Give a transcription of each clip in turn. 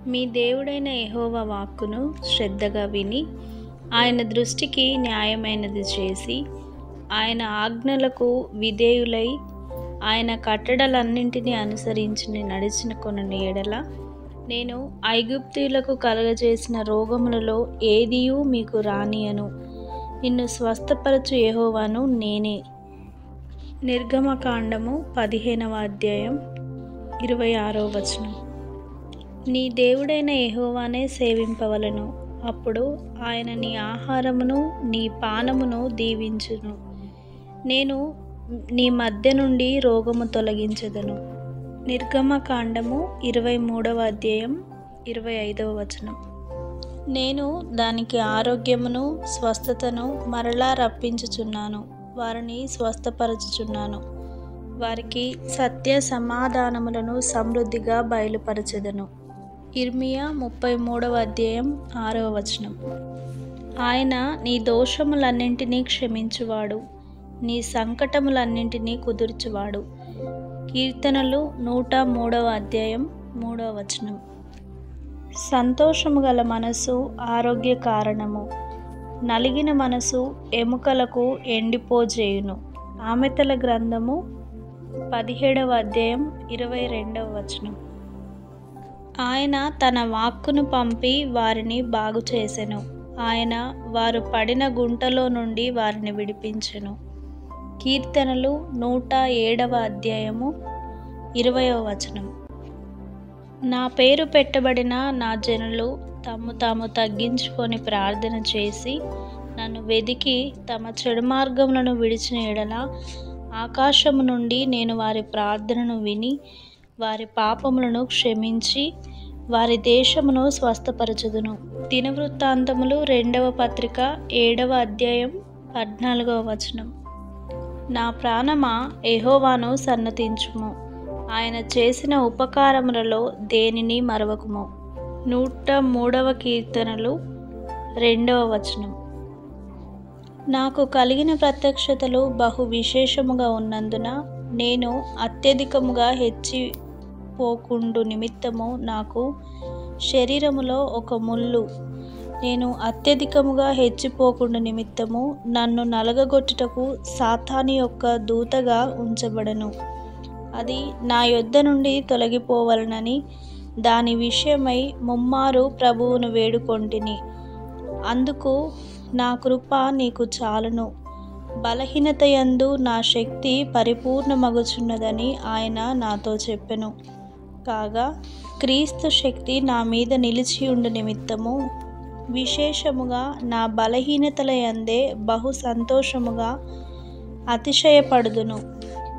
మీ దేవుడైన యెహోవా వాక్కును శ్రద్ధగా విని ఆయన దృష్టికి న్యాయమైనది చేసి ఆయన ఆజ్ఞలకు విధేయులై ఆయన కట్టడలన్నింటినీ అనుసరించి నడిచిన కొన్ని ఎడల నేను ఐగుప్తీయులకు కలగజేసిన రోగములలో ఏదియూ మీకు రానియను నిన్ను స్వస్థపరచు యెహోవాను నేనే నిర్గమకాండము పదిహేనవ అధ్యాయం ఇరవై ఆరో వచనం నీ దేవుడైన యెహోవానే సేవింపవలను అప్పుడు ఆయన నీ ఆహారమును నీ పానమును దీవించును నేను నీ మధ్య నుండి రోగము తొలగించదను నిర్గమకాండము ఇరవై మూడవ అధ్యాయం ఇరవై ఐదవ వచనం నేను దానికి ఆరోగ్యమును స్వస్థతను మరలా రప్పించుచున్నాను వారిని స్వస్థపరచుచున్నాను వారికి సత్య సమాధానములను సమృద్ధిగా బయలుపరచెదను ఇర్మియా ముప్పై మూడవ అధ్యాయం ఆరవ వచనం ఆయన నీ దోషములన్నింటినీ క్షమించువాడు నీ సంకటములన్నింటినీ కుదుర్చువాడు కీర్తనలు నూట మూడవ అధ్యాయం మూడవ వచనం సంతోషము గల మనసు ఆరోగ్య కారణము నలిగిన మనసు ఎముకలకు ఎండిపోజేయును ఆమెతల గ్రంథము పదిహేడవ అధ్యాయం ఇరవై రెండవ వచనం ఆయన తన వాక్కును పంపి వారిని బాగు చేసెను ఆయన వారు పడిన గుంటలో నుండి వారిని విడిపించెను కీర్తనలు నూట ఏడవ అధ్యాయము ఇరవయవ వచనం నా పేరు పెట్టబడిన నా జనులు తమ్ము తాము తగ్గించుకొని ప్రార్థన చేసి నన్ను వెదికి తమ చెడు మార్గములను విడిచిన ఎడల ఆకాశము నుండి నేను వారి ప్రార్థనను విని వారి పాపములను క్షమించి వారి దేశమును స్వస్థపరచుదును దినవృత్తాంతములు రెండవ పత్రిక ఏడవ అధ్యాయం పద్నాలుగవ వచనం నా ప్రాణమా ఎహోవాను సన్నతించుము ఆయన చేసిన ఉపకారములలో దేనిని మరవకుము నూట మూడవ కీర్తనలు రెండవ వచనం నాకు కలిగిన ప్రత్యక్షతలు బహు విశేషముగా ఉన్నందున నేను అత్యధికముగా హెచ్చిపోకుండు నిమిత్తము నాకు శరీరములో ఒక ముళ్ళు నేను అత్యధికముగా హెచ్చిపోకుండా నిమిత్తము నన్ను నలగగొట్టుటకు సాతాని యొక్క దూతగా ఉంచబడను అది నా యొద్ద నుండి తొలగిపోవలనని దాని విషయమై ముమ్మారు ప్రభువును వేడుకొంటిని అందుకు నా కృప నీకు చాలును బలహీనత యందు నా శక్తి పరిపూర్ణమగుచున్నదని ఆయన నాతో చెప్పెను కాగా క్రీస్తు శక్తి నా మీద నిలిచి ఉండు నిమిత్తము విశేషముగా నా బలహీనతల యందే బహు సంతోషముగా అతిశయపడుదును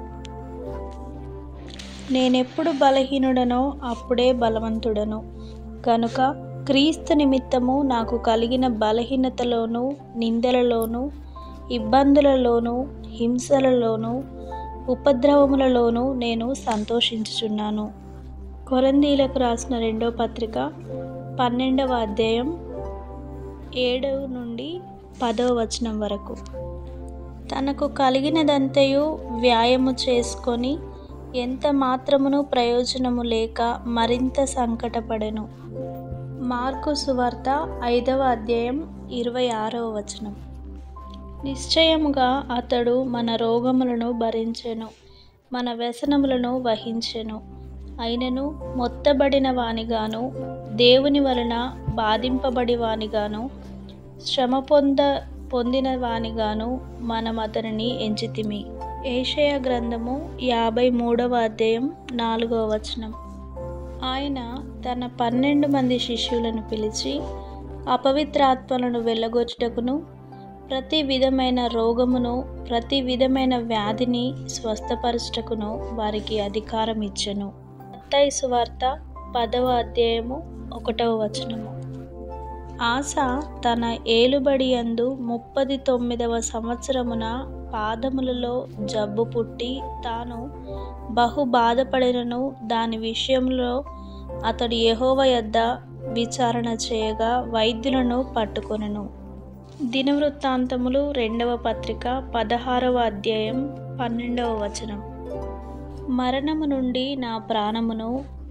నేనెప్పుడు బలహీనుడనో అప్పుడే బలవంతుడను కనుక క్రీస్తు నిమిత్తము నాకు కలిగిన బలహీనతలోను నిందలలోను ఇబ్బందులలోను హింసలలోను ఉపద్రవములలోనూ నేను సంతోషించుచున్నాను కొరందీలకు రాసిన రెండో పత్రిక పన్నెండవ అధ్యాయం ఏడవ నుండి పదవ వచనం వరకు తనకు కలిగినదంతయు వ్యాయము చేసుకొని ఎంత మాత్రమును ప్రయోజనము లేక మరింత సంకటపడెను మార్కు సువార్త ఐదవ అధ్యాయం ఇరవై ఆరవ వచనం నిశ్చయముగా అతడు మన రోగములను భరించెను మన వ్యసనములను వహించెను అయినను మొత్తబడిన వానిగాను దేవుని వలన బాధింపబడి వానిగాను శ్రమ పొంద పొందిన వానిగాను మనం అతనిని ఎంచితిమి ఏషయ గ్రంథము యాభై మూడవ అధ్యాయం నాలుగవ వచనం ఆయన తన పన్నెండు మంది శిష్యులను పిలిచి అపవిత్రాత్మలను వెళ్ళగొచ్చుటకును ప్రతి విధమైన రోగమును ప్రతి విధమైన వ్యాధిని స్వస్థపరచుటకును వారికి అధికారం ఇచ్చెను మత్తయి సువార్త పదవ అధ్యాయము ఒకటవ వచనము ఆశ తన ఏలుబడి యందు ముప్పది తొమ్మిదవ సంవత్సరమున పాదములలో జబ్బు పుట్టి తాను బహు బాధపడినను దాని విషయంలో అతడు యెహోవా యొద్ద విచారణ చేయగా వైద్యులను పట్టుకొనెను దినవృత్తాంతములు రెండవ పత్రిక పదహారవ అధ్యాయం పన్నెండవ వచనం మరణము నుండి నా ప్రాణమును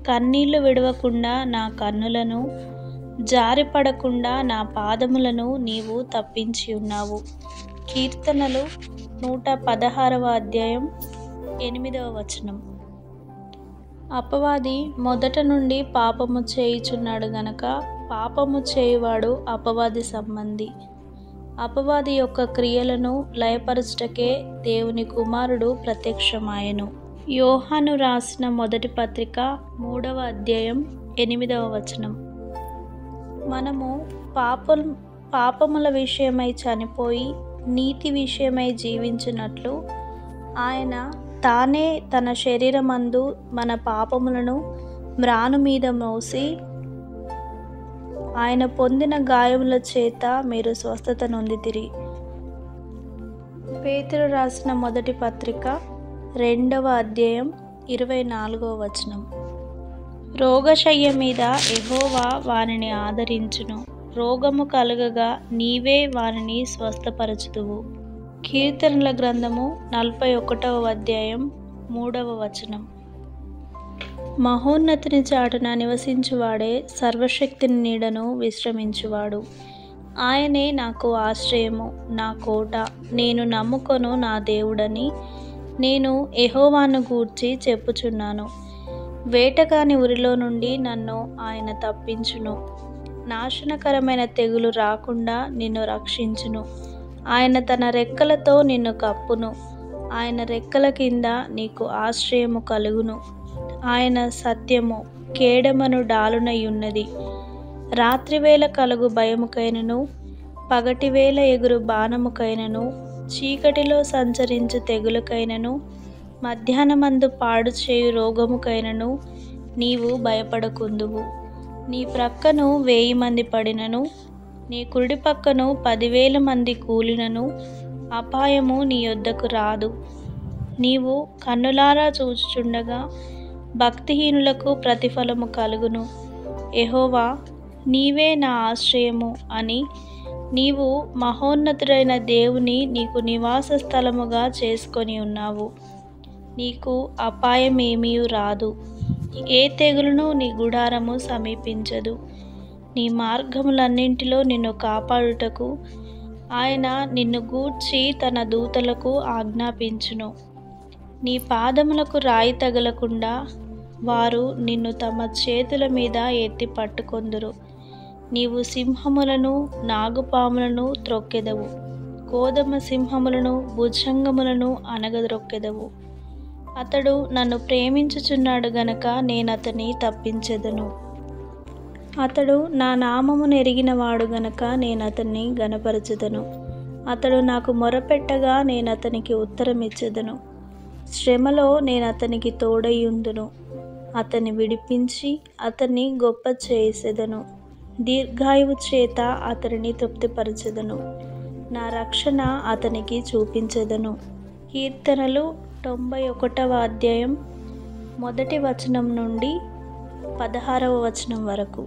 కన్నీళ్లు విడవకుండా నా కన్నులను జారిపడకుండా నా పాదములను నీవు తప్పించి ఉన్నావు కీర్తనలు నూట పదహారవ అధ్యాయం ఎనిమిదవ వచనం అపవాది మొదట నుండి పాపము చేయుచున్నాడు గనక పాపము చేయువాడు అపవాది సంబంధి అపవాది యొక్క క్రియలను లయపరచుటకే దేవుని కుమారుడు ప్రత్యక్షమాయను యోహాను రాసిన మొదటి పత్రిక మూడవ అధ్యాయం ఎనిమిదవ వచనం మనము పాపం పాపముల విషయమై చనిపోయి నీతి విషయమై జీవించినట్లు ఆయన తానే తన శరీరమందు మన పాపములను మ్రాను మీద మోసి ఆయన పొందిన గాయముల చేత మీరు స్వస్థత నొందితిరి పేతురు రాసిన మొదటి పత్రిక రెండవ అధ్యాయం ఇరవై నాలుగవ వచనం రోగశయ్య మీద ఎహోవా వానిని ఆదరించును రోగము కలుగగా నీవే వానిని స్వస్థపరచుదువు కీర్తనల గ్రంథము నలభై ఒకటవ అధ్యాయం మూడవ వచనం మహోన్నతిని చాటున నివసించువాడే సర్వశక్తిని నీడను విశ్రమించువాడు ఆయనే నాకు ఆశ్రయము నా కోట నేను నమ్ముకొను నా దేవుడని నేను ఎహోవాను గూర్చి చెప్పుచున్నాను వేటగాని ఉరిలో నుండి నన్ను ఆయన తప్పించును నాశనకరమైన తెగులు రాకుండా నిన్ను రక్షించును ఆయన తన రెక్కలతో నిన్ను కప్పును ఆయన రెక్కల కింద నీకు ఆశ్రయము కలుగును ఆయన సత్యము కేడమను డాలునయున్నది రాత్రివేళ కలుగు భయముకైనను పగటివేళ ఎగురు బాణముకైనను చీకటిలో సంచరించు తెగులకైనను మధ్యాహ్నమందు పాడు చేయు రోగముకైనను నీవు భయపడకుందువు నీ ప్రక్కను వేయి మంది పడినను నీ కుడి పక్కను పదివేల మంది కూలినను అపాయము నీ యొద్దకు రాదు నీవు కన్నులారా చూచుచుండగా భక్తిహీనులకు ప్రతిఫలము కలుగును ఎహోవా నీవే నా ఆశ్రయము అని నీవు మహోన్నతుడైన దేవుని నీకు నివాస స్థలముగా చేసుకొని ఉన్నావు నీకు అపాయమేమీ రాదు ఏ తెగులును నీ గుడారము సమీపించదు నీ మార్గములన్నింటిలో నిన్ను కాపాడుటకు ఆయన నిన్ను గూర్చి తన దూతలకు ఆజ్ఞాపించును నీ పాదములకు రాయి తగలకుండా వారు నిన్ను తమ చేతుల మీద ఎత్తి పట్టుకొందురు నీవు సింహములను నాగుపాములను త్రొక్కెదవు కోదమ సింహములను భుజంగములను అనగద్రొక్కెదవు అతడు నన్ను ప్రేమించుచున్నాడు గనక నేను అతని తప్పించెదను అతడు నా నామమును ఎరిగినవాడు గనక నేను అతన్ని గనపరచుదను అతడు నాకు మొరపెట్టగా నేను అతనికి ఉత్తరం ఇచ్చెదను శ్రమలో నేను అతనికి తోడయ్యుందును అతన్ని విడిపించి అతన్ని గొప్ప చేసేదను దీర్ఘాయువు చేత అతనిని తృప్తిపరచెదను నా రక్షణ అతనికి చూపించెదను కీర్తనలు తొంభై ఒకటవ అధ్యాయం మొదటి వచనం నుండి పదహారవ వచనం వరకు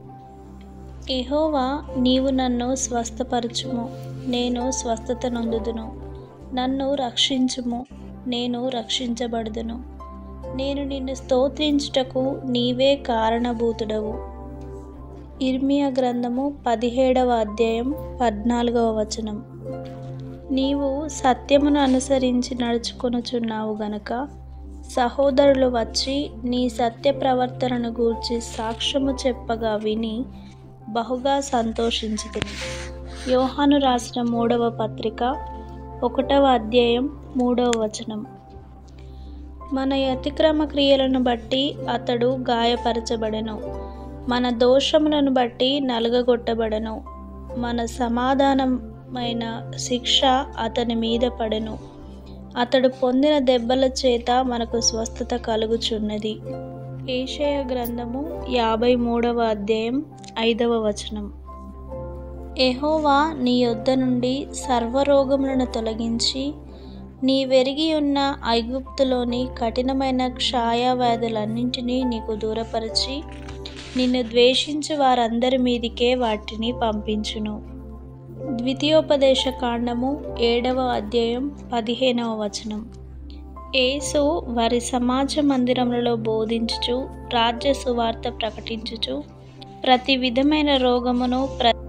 ఎహోవా నీవు నన్ను స్వస్థపరచుము నేను స్వస్థత నొందుదును నన్ను రక్షించుము నేను రక్షించబడుదును నేను నిన్ను స్తోత్రించుటకు నీవే కారణభూతుడవు ఇర్మియా గ్రంథము పదిహేడవ అధ్యాయం పద్నాలుగవ వచనం నీవు సత్యమును అనుసరించి నడుచుకొనుచున్నావు గనక సహోదరులు వచ్చి నీ సత్య ప్రవర్తనను గూర్చి సాక్ష్యము చెప్పగా విని బహుగా సంతోషించుతుంది యోహాను రాసిన మూడవ పత్రిక ఒకటవ అధ్యాయం మూడవ వచనం మన అతిక్రమ క్రియలను బట్టి అతడు గాయపరచబడెను మన దోషములను బట్టి నలుగగొట్టబడెను మన సమాధానమైన శిక్ష అతని మీద పడెను అతడు పొందిన దెబ్బల చేత మనకు స్వస్థత కలుగుచున్నది ఏషయ గ్రంథము యాభై మూడవ అధ్యాయం ఐదవ వచనం ఎహోవా నీ యొద్ద నుండి సర్వరోగములను తొలగించి నీ వెరిగి ఉన్న ఐగుప్తులోని కఠినమైన క్షాయవ్యాధులన్నింటినీ నీకు దూరపరిచి నిన్ను ద్వేషించి వారందరి మీదికే వాటిని పంపించును ద్వితీయోపదేశ కాండము ఏడవ అధ్యాయం పదిహేనవ వచనం యేసు వారి సమాజ మందిరములలో బోధించుచు రాజ్య సువార్త ప్రకటించుచు ప్రతి విధమైన రోగమును ప్ర